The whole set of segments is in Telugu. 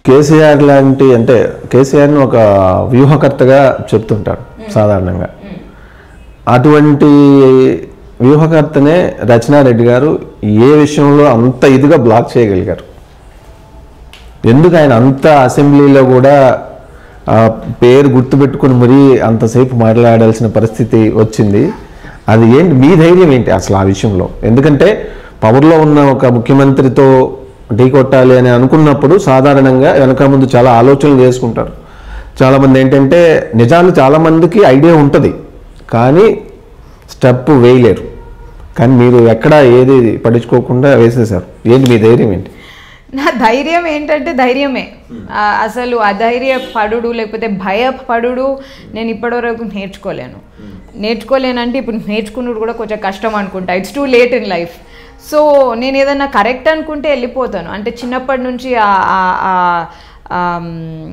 కేసీఆర్ లాంటి అంటే కేసీఆర్ని ఒక వ్యూహకర్తగా చెప్తుంటారు సాధారణంగా అటువంటి వ్యూహకర్తనే రచనారెడ్డి గారు ఏ విషయంలో అంత ఇదిగా బ్లాక్ చేయగలిగారు ఎందుకు ఆయన అంత అసెంబ్లీలో కూడా ఆ పేరు గుర్తుపెట్టుకుని మరీ అంతసేపు మాట్లాడాల్సిన పరిస్థితి వచ్చింది అది ఏంటి మీ ధైర్యం ఏంటి అసలు ఆ విషయంలో ఎందుకంటే పవర్లో ఉన్న ఒక ముఖ్యమంత్రితో ఢీ కొట్టాలి అని అనుకున్నప్పుడు సాధారణంగా వెనక ముందు చాలా ఆలోచనలు చేసుకుంటారు చాలామంది ఏంటంటే నిజాలు చాలామందికి ఐడియా ఉంటుంది కానీ స్టెప్ వేయలేరు కానీ మీరు ఎక్కడ ఏది పట్టించుకోకుండా వేసేశారు ఏంటి మీ ధైర్యం ఏంటి నా ధైర్యం ఏంటంటే ధైర్యమే ఆ, అసలు అధైర్య పడుడు లేకపోతే భయపడుడు నేను ఇప్పటివరకు నేర్చుకోలేను నేర్చుకోలేనంటే ఇప్పుడు నేర్చుకున్నది కూడా కొంచెం కష్టం అనుకుంటా it's too late in life so నేను ఏదన్నా కరెక్ట్ అనుకుంటే వెళ్ళిపోతాను అంటే చిన్నప్పటి నుంచి ఆ- ఆ- uh- um,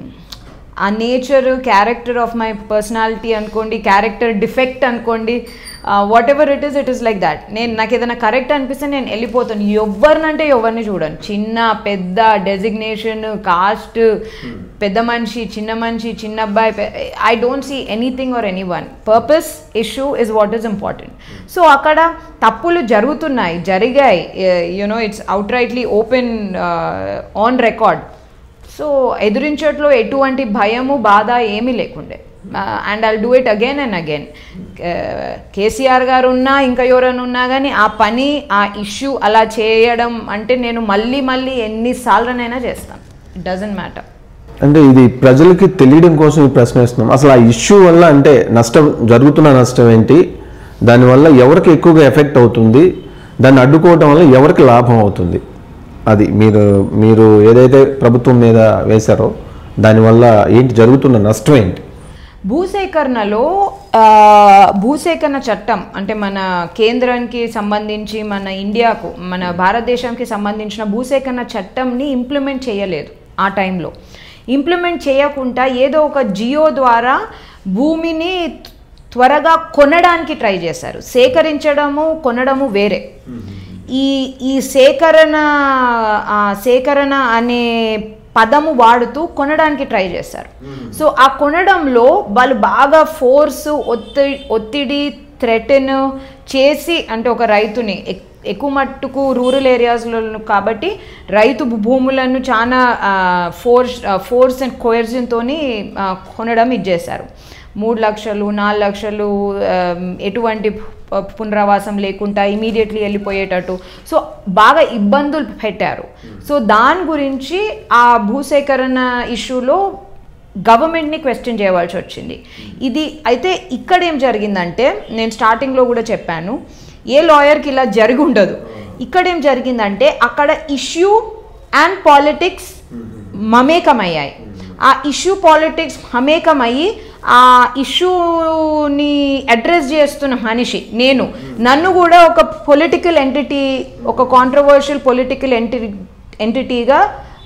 uh nature character of my personality అనుకోండి క్యారెక్టర్ డిఫెక్ట్ అనుకోండి whatever it is it is like that నేను నాకు ఏదైనా కరెక్ట్ అనిపిస్తే నేను వెళ్ళిపోతాను ఎవరినంటే ఎవరిని చూడను చిన్న పెద్ద డెసిగ్నేషన్ కాస్ట్ పెద్ద మనిషి చిన్న మనిషి చిన్న అబ్బాయి I don't see anything or any one purpose issue is what is important so అక్కడ తప్పులు జరుగుతున్నాయి జరిగాయి you know it's out rightly open on record so ఎదురించట్లో ఎటువంటి భయము బాధ ఏమీ లేకుండే and I'll do it again and again KCR గారు ఉన్నా ఇంకా ఎవరైనా ఉన్నా కానీ ఆ పని ఆ ఇష్యూ అలా చేయడం అంటే నేను మళ్ళీ మళ్ళీ ఎన్నిసార్లనైనా చేస్తాను ఇట్ డజంట్ మ్యాటర్ అంటే ఇది ప్రజలకి తెలియడం కోసం ఈ ప్రశ్న వేస్తున్నాం అసలు ఆ ఇష్యూ వల్ల అంటే నష్టం జరుగుతున్న నష్టం ఏంటి దానివల్ల ఎవరికి ఎక్కువగా ఎఫెక్ట్ అవుతుంది దాన్ని అడ్డుకోవటం వల్ల ఎవరికి లాభం అవుతుంది అది మీరు మీరు ఏదైతే ప్రభుత్వం మీద వేశారో దానివల్ల ఏంటి జరుగుతున్న నష్టం ఏంటి భూసేకరణలో ఆ, భూసేకరణ చట్టం అంటే మన కేంద్రానికి సంబంధించి మన ఇండియాకు మన భారతదేశానికి సంబంధించిన భూసేకరణ చట్టంని ఇంప్లిమెంట్ చేయలేదు ఆ టైంలో ఇంప్లిమెంట్ చేయకుండా ఏదో ఒక జియో ద్వారా భూమిని త్వరగా కొనడానికి ట్రై చేశారు సేకరించడము కొనడము వేరే ఈ ఈ సేకరణ ఆ సేకరణ అనే పదము వాడుతూ కొనడానికి ట్రై చేశారు సో ఆ కొనడంలో వాళ్ళు బాగా ఫోర్స్ ఒత్తిడి ఒత్తిడి థ్రెటన్ చేసి అంటే ఒక రైతుని ఎక్- ఎక్కువ మట్టుకు రూరల్ ఏరియాస్లో కాబట్టి రైతు భూ- భూములను చాలా ఫోర్స్ ఫోర్స్ అండ్ కోయర్జన్తోని కొనడం ఇది చేశారు మూడు లక్షలు నాలుగు లక్షలు ఆ, ఎటువంటి ప- పునరావాసం లేకుండా ఇమీడియట్లీ వెళ్ళిపోయేటట్టు సో బాగా ఇబ్బందులు పెట్టారు సో దాని గురించి ఆ భూసేకరణ ఇష్యూలో గవర్నమెంట్ని క్వశ్చన్ చేయవలసి వచ్చింది ఇది అయితే ఇక్కడ ఏం జరిగిందంటే నేను స్టార్టింగ్లో కూడా చెప్పాను ఏ లాయర్కి ఇలా జరిగి ఉండదు ఇక్కడ ఏం జరిగిందంటే అక్కడ ఇష్యూ అండ్ పాలిటిక్స్ మమేకమయ్యాయి ఆ ఇష్యూ పాలిటిక్స్ మమేకమయ్యి ఆ ఇష్యూని అడ్రస్ చేస్తున్న మనిషి నేను నన్ను కూడా ఒక పొలిటికల్ ఎంటిటీ ఒక కాంట్రవర్షియల్ పొలిటికల్ ఎంటి ఎంటిటీగా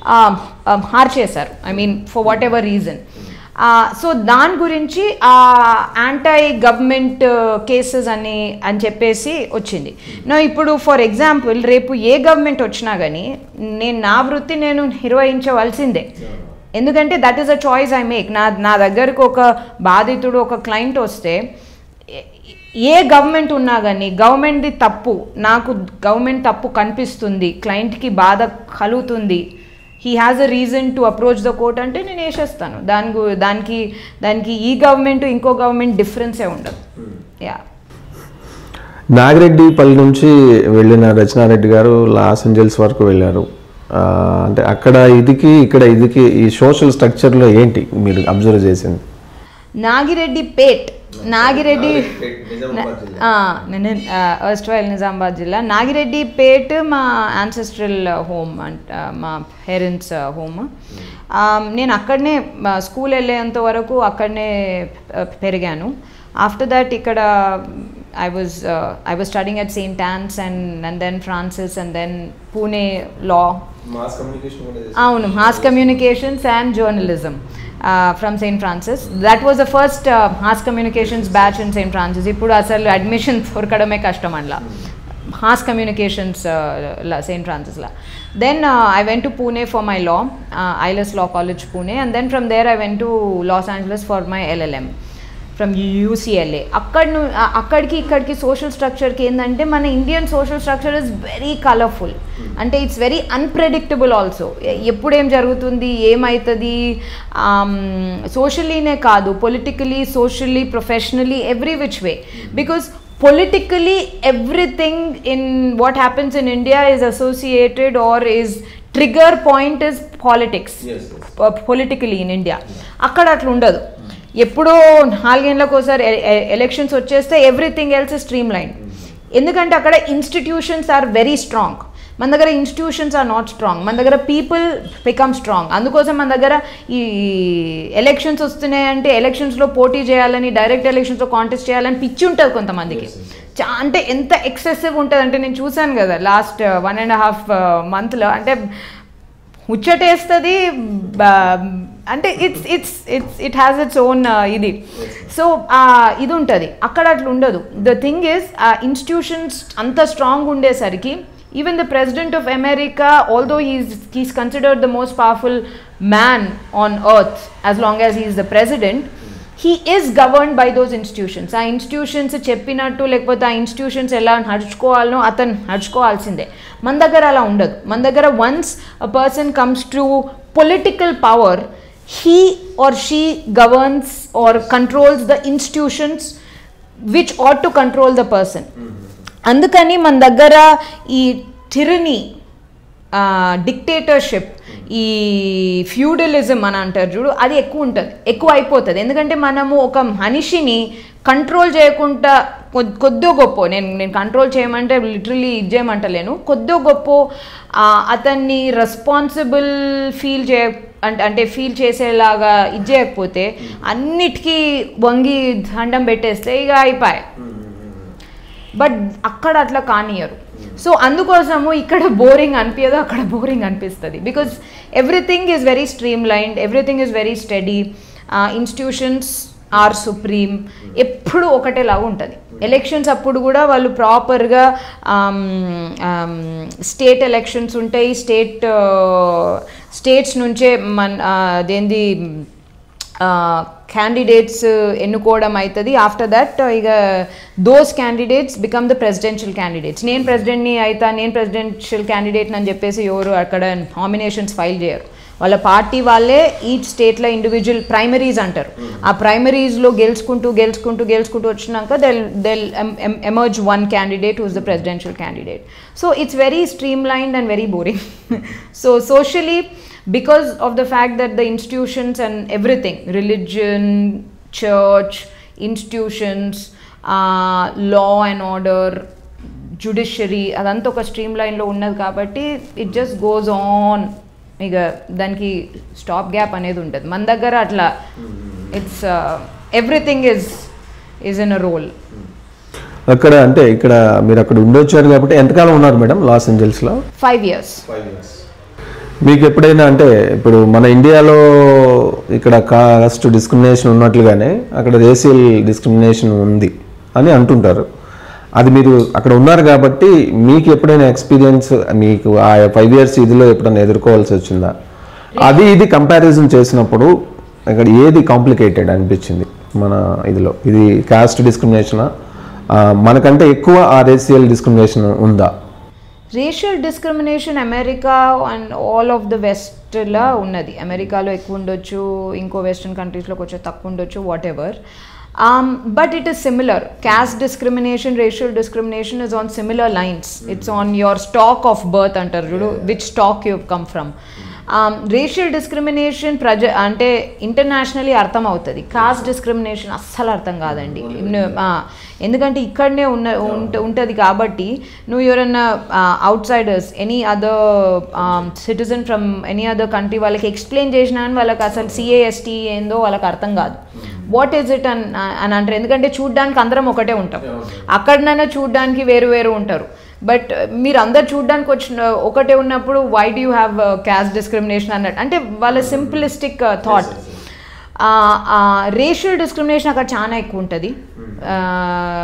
మార్చేశారు I mean for whatever reason so దాని గురించి ఆ యాంటై గవర్నమెంట్ కేసెస్ అని అని చెప్పేసి వచ్చింది నా ఇప్పుడు ఫర్ ఎగ్జాంపుల్ రేపు ఏ గవర్నమెంట్ వచ్చినా కానీ నేను నా వృత్తి నేను నిర్వహించవలసిందే ఎందుకంటే that is a choice I make నా నా దగ్గరకు ఒక బాధితుడు ఒక క్లయింట్ వస్తే ఏ- ఏ గవర్నమెంట్ ఉన్నా కానీ గవర్నమెంట్ది తప్పు నాకు గవర్నమెంట్ తప్పు కనిపిస్తుంది క్లయింట్కి బాధ కలుగుతుంది he has a reason to approach the court అంటే నేను వేసేస్తాను దాని గు- దానికి దానికి ఈ గవర్నమెంట్ ఇంకో గవర్నమెంట్ డిఫరెన్సే ఉండదు యా నాగిరెడ్డిపల్లి నుంచి వెళ్ళిన రచనారెడ్డి గారు లాస్ ఏంజల్స్ వరకు వెళ్ళారు ఆ, అంటే అక్కడ ఇదికి ఇక్కడ ఇదికి ఈ సోషల్ స్ట్రక్చర్లో ఏంటి మీరు అబ్జర్వ్ చేసింది నాగిరెడ్డి పేట్ నాగిరెడ్డి నేను ఫస్ట్ వైల్ నిజామాబాద్ జిల్లా నాగిరెడ్డి పేట్ మా యాన్సెస్ట్రల్ హోమ్ అంట మా పేరెంట్స్ హోమ్ నేను అక్కడనే స్కూల్ వెళ్ళేంత వరకు అక్కడనే ఆ, పెరిగాను ఆఫ్టర్ దట్ ఇక్కడ I was I was studying at saint Ann's and and then Francis and then Pune law అవును mass communications and journalism from saint Francis that was the first mass communications batch in saint Francis ఇప్పుడు అసలు అడ్మిషన్ దొరకడమే కష్టం అందులో హాస్ కమ్యూనికేషన్స్ లా సెయింట్ ఫ్రాన్సిస్లా then I went to Pune for my law ILS law college Pune and then from there I went to Los Angeles for my LLM from UCLA అక్కడ ను- ఆ- అక్కడికి ఇక్కడికి సోషల్ స్ట్రక్చర్కి ఏంటంటే మన Indian social structure is very colourful అంటే ఇట్స్ వెరీ అన్ప్రెడిక్టబుల్ ఆల్సో ఎప్పుడేం జరుగుతుంది ఏమవుతుంది సోషలీనే కాదు politically socially professionally every which way because politically everything in what happens in India is associated or is trigger point is politics politically in India అక్కడ అట్లా ఉండదు ఎప్పుడో నాలుగేళ్ళకి ఒకసారి ఎలక్షన్స్ వచ్చేస్తే ఎవ్రీథింగ్ ఎల్స్ స్ట్రీమ్ లైన్ ఎందుకంటే అక్కడ ఇన్స్టిట్యూషన్స్ ఆర్ వెరీ స్ట్రాంగ్ మన దగ్గర ఇన్స్టిట్యూషన్స్ ఆర్ నాట్ స్ట్రాంగ్ మన దగ్గర పీపుల్ బికమ్ స్ట్రాంగ్ అందుకోసం మన దగ్గర ఈ ఎలక్షన్స్ వస్తున్నాయంటే ఎలక్షన్స్లో పోటీ చేయాలని డైరెక్ట్ ఎలక్షన్స్లో కాంటెస్ట్ చేయాలని పిచ్చి ఉంటుంది కొంతమందికి చా అంటే ఎంత ఎక్సెసివ్ ఉంటుంది అంటే నేను చూశాను కదా లాస్ట్ వన్ అండ్ హాఫ్ మంత్లో అంటే ముచ్చటేస్తుంది అంటే it's it's it's it has its own ఇది సో ఇది ఉంటుంది అక్కడ అట్లా ఉండదు the thing is uh institutions అంత స్ట్రాంగ్ ఉండేసరికి even the president of America although he's he's considered the most powerful man on earth as long as he's the president he is govern by those institutions uh institutions చెప్పినట్టు లేకపోతే ఆ ఇన్స్టిట్యూషన్స్ ఎలా నడుచుకోవాలనో అతను నడుచుకోవాల్సిందే మన దగ్గర అలా ఉండదు మన దగ్గర once a person comes to political power he or she governs or controls the institutions which ought to control the person అందుకని మన దగ్గర ఈ టిరనీ డిక్టేటర్షిప్ ఈ ఫ్యూడలిజం అని అంటారు చూడు అది ఎక్కువ ఉంటుంది ఎక్కువ అయిపోతుంది ఎందుకంటే మనము ఒక మనిషిని కంట్రోల్ చేయకుండా కొద్ కొద్దో గొప్ప నేను నేను కంట్రోల్ చేయమంటే లిటరలీ ఇది చేయమంటలేను కొద్దో గొప్ప ఆ, అతన్ని రెస్పాన్సిబుల్ ఫీల్ చేయ అంటే అంటే ఫీల్ చేసేలాగా ఇది చేయకపోతే అన్నిటికీ వంగి దండం పెట్టేస్తే ఇక అయిపోయాయి బట్ అక్కడ అట్లా కానియరు సో అందుకోసము ఇక్కడ బోరింగ్ అనిపించదు అక్కడ బోరింగ్ అనిపిస్తుంది because everything is very streamlined everything is very steady institutions are supreme ఎప్పుడు ఒకటేలాగా ఉంటుంది ఎలక్షన్స్ అప్పుడు కూడా వాళ్ళు ప్రాపర్గా స్టేట్ ఎలక్షన్స్ ఉంటాయి స్టేట్ స్టేట్స్ నుంచే మన అదేంది క్యాండిడేట్స్ ఎన్నుకోవడం అవుతుంది ఆఫ్టర్ దట్ ఇక those candidates become the presidential candidates నేను ప్రెసిడెంట్ని అయితా నేను ప్రెసిడెన్షియల్ క్యాండిడేట్ అని చెప్పేసి ఎవరు అక్కడ నామినేషన్స్ ఫైల్ చేయరు వాళ్ళ పార్టీ వాళ్ళే ఈచ్ స్టేట్లో ఇండివిజువల్ ప్రైమరీస్ అంటారు ఆ ప్రైమరీస్లో గెలుచుకుంటూ గెలుచుకుంటూ గెలుచుకుంటూ వచ్చినాక they'll they'll emerge one candidate who's the presidential candidate so it's very streamlined and very boring so socially because of the fact that the institutions and everything religion church institutions uh, law and order judiciary అదంతా ఒక స్ట్రీమ్ లైన్లో ఉన్నది కాబట్టి ఇట్ జస్ట్ గోస్ ఆన్ ఇక దానికి స్టాప్ గ్యాప్ అనేది ఉంటుంది మన దగ్గర అట్లా it's everything is is in a role అక్కడ అంటే ఇక్కడ మీరు అక్కడ ఉండొచ్చారు కాబట్టి ఎంతకాలం ఉన్నారు మేడం లాస్ ఏంజల్స్లో ఫైవ్ ఇయర్స్ మీకు ఎప్పుడైనా అంటే ఇప్పుడు మన ఇండియాలో ఇక్కడ కాస్ట్ డిస్క్రిమినేషన్ ఉన్నట్లుగానే అక్కడ రేసియల్ డిస్క్రిమినేషన్ ఉంది అని అంటుంటారు అది మీరు అక్కడ ఉన్నారు కాబట్టి మీకు ఎప్పుడైనా ఎక్స్పీరియన్స్ మీకు ఆ ఫైవ్ ఇయర్స్ ఇదిలో ఎప్పుడైనా ఎదుర్కోవాల్సి వచ్చిందా అది ఇది కంపారిజన్ చేసినప్పుడు అక్కడ ఏది కాంప్లికేటెడ్ అనిపించింది మన ఇదిలో ఇది కాస్ట్ డిస్క్రిమినేషన్ మనకంటే ఎక్కువ ఆ రేసియల్ డిస్క్రిమినేషన్ ఉందా racial discrimination America and all of the వెస్ట్లో ఉన్నది అమెరికాలో ఎక్కువ ఉండొచ్చు ఇంకో వెస్ట్రన్ కంట్రీస్లో కొంచెం తక్కువ ఉండొచ్చు whatever but it is similar caste discrimination racial discrimination is on similar lines it's on your stock of birth అంటారు చూడు which stock you come from racial discrimination ప్రజ అంటే ఇంటర్నేషనలీ అర్థం అవుతుంది కాస్ట్ డిస్క్రిమినేషన్ అస్సలు అర్థం కాదండి ను- ఆ, ఎందుకంటే ఇక్కడనే ఉన్న ఉంట- ఉంటుంది కాబట్టి నువ్వు ఎవరన్నా outsiders any other citizen from any other country వాళ్ళకి ఎక్స్ప్లెయిన్ చేసినా అని వాళ్ళకి అసలు సిఏఎస్టీ ఏందో వాళ్ళకి అర్థం కాదు వాట్ ఈజ్ ఇట్ అని అని అంటారు ఎందుకంటే చూడ్డానికి అందరం ఒకటే ఉంటాం అక్కడనైనా చూడ్డానికి వేరు వేరు ఉంటారు బట్ మీరు అందరు చూడడానికి వచ్చిన ఒకటే ఉన్నప్పుడు why do you have caste discrimination అన్నట్టు అంటే వాళ్ళ సింప్లిస్టిక్ థాట్ రేషియల్ డిస్క్రిమినేషన్ అక్కడ చాలా ఎక్కువ ఉంటుంది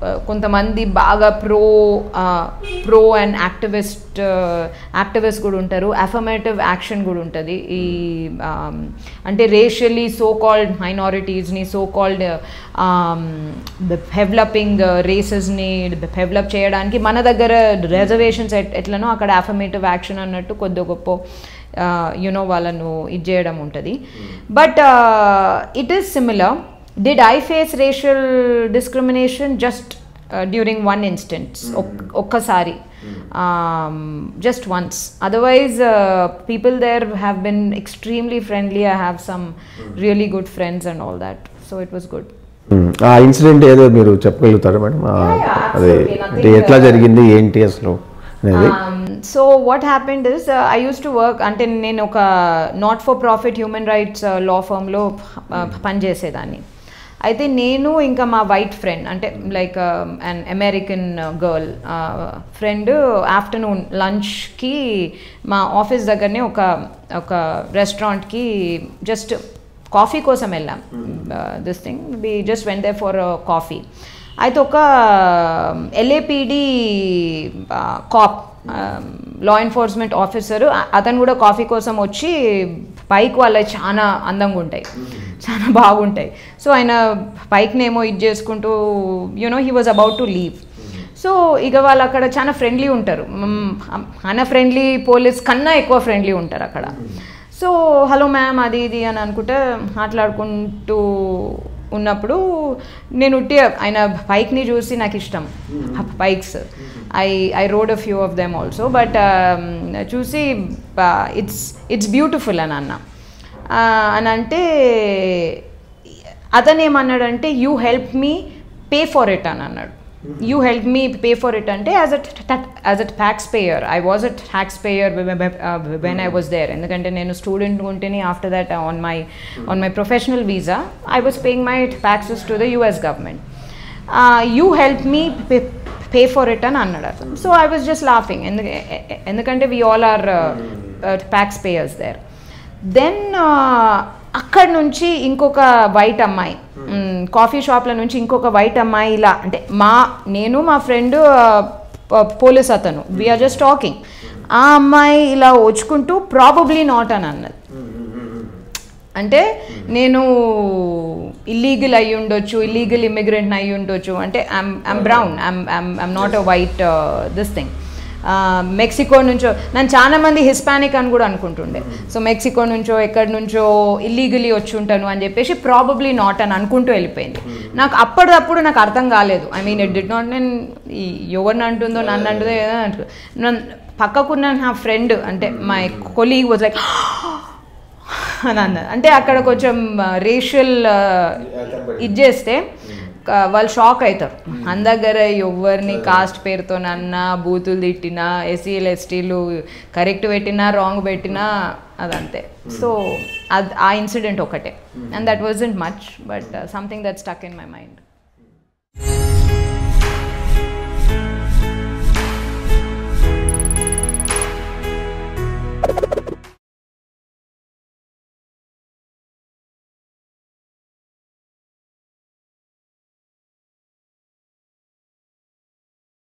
కొంతమంది బాగా pro pro and activist activist కూడా ఉంటారు అఫర్మేటివ్ యాక్షన్ కూడా ఉంటుంది ఈ um, అంటే రేషియల్లీ సో కాల్డ్ మైనారిటీస్ని సో కాల్డ్ డెవలపింగ్ రేసెస్ని డెవలప్ చేయడానికి మన దగ్గర రిజర్వేషన్స్ ఎట్లనో అక్కడ అఫర్మేటివ్ యాక్షన్ అన్నట్టు కొద్ది గొప్ప యునో వాళ్ళను ఇది చేయడం ఉంటుంది but it is similar did I face racial discrimination just during one instance ఒక్కసారి just once otherwise people there have been extremely friendly I have some really good friends and all that so it was good hmm. ఆ ఇన్సిడెంట్ ఏదో మీరు చెప్పగలుగుతారా మేడం ఆ, Yeah, yeah, అదే absolutely. అంటే Nothing, ఎట్లా uh, జరిగింది ఏంటి అసలు అనేది so what happened is I used to work అంటే నేను ఒక not for profit human rights law ఫర్మ్లో పనిచేసేదాన్ని అయితే నేను ఇంకా మా వైట్ ఫ్రెండ్ అంటే like an American girl friend afternoon లంచ్కి మా ఆఫీస్ దగ్గరనే ఒక ఒక రెస్టారెంట్కి జస్ట్ కాఫీ కోసం వెళ్ళాం this thing we just when they for coffee అయితే ఒక LAPD cop law enforcement officer అతను కూడా కాఫీ కోసం వచ్చి బైక్ వాళ్ళ చాలా అందంగా ఉంటాయి చాలా బాగుంటాయి సో ఆయన బైక్నేమో ఇది చేసుకుంటూ you know he was about to leave so ఇక వాళ్ళు అక్కడ చాలా ఫ్రెండ్లీ ఉంటారు అన్న ఫ్రెండ్లీ పోలీస్ కన్నా ఎక్కువ ఫ్రెండ్లీ ఉంటారు అక్కడ సో హలో మ్యామ్ అది ఇది అని అనుకుంటే మాట్లాడుకుంటూ ఉన్నప్పుడు నేను ఉట్టి ఆయన బైక్ని చూసి నాకు ఇష్టం bikes I I rode a few of them also but చూసి ఇట్స్ ఇట్స్ బ్యూటిఫుల్ అని అన్న అని అంటే అతను ఏమన్నాడంటే you help me pay for it అని అన్నాడు you help me pay for it అంటే as a as a taxpayer I was a taxpayer when I was there ఎందుకంటే నేను స్టూడెంట్ ఉంటేనే after that on my on my professional visa I was paying my taxes to the US government you help me pay for it అని అన్నాడు అతను so I was just laughing ఎందుకంటే we all are taxpayers there then అక్కడ నుంచి ఇంకొక వైట్ అమ్మాయి కాఫీ షాప్ల నుంచి ఇంకొక వైట్ అమ్మాయి ఇలా అంటే మా నేను మా ఫ్రెండ్ పోలీస్ అతను వీఆర్ జస్ట్ టాకింగ్ ఆ అమ్మాయి ఇలా వచ్చుకుంటూ ప్రాబబ్లీ నాట్ అని అన్నది అంటే నేను ఇల్లీగల్ అయి ఉండొచ్చు ఇల్లీగల్ ఇమిగ్రెంట్ అయి ఉండొచ్చు అంటే I'm I'm brown I'm I'm I'm not a white this thing Mexico నుంచో నన్ను చాలా మంది హిస్పానిక్ అని కూడా అనుకుంటుండే సో మెక్సికో నుంచో ఎక్కడి నుంచో ఇల్లీగలీ వచ్చి ఉంటాను అని చెప్పేసి ప్రాబబ్లీ నాట్ అని అనుకుంటూ వెళ్ళిపోయింది నాకు అప్పటిదప్పుడు నాకు అర్థం కాలేదు I mean it did not నేను ఎవరిని అంటుందో నన్ను అంటుందో ఏదో అంటు నన్ను పక్కకున్న నా ఫ్రెండ్ అంటే మై కొలీగ్ వాజ్ లైక్ అని అన్నారు అంటే అక్కడ కొంచెం రేషియల్ ఇది చేస్తే వాళ్ళు షాక్ అవుతారు మన దగ్గర ఎవరిని కాస్ట్ పేరుతో అన్నా బూతులు తిట్టినా ఎస్సీలు ఎస్టీలు కరెక్ట్ పెట్టినా రాంగ్ పెట్టినా అదంతే సో అది ఆ ఇన్సిడెంట్ ఒకటే and that was ain't much but something that stuck in my mind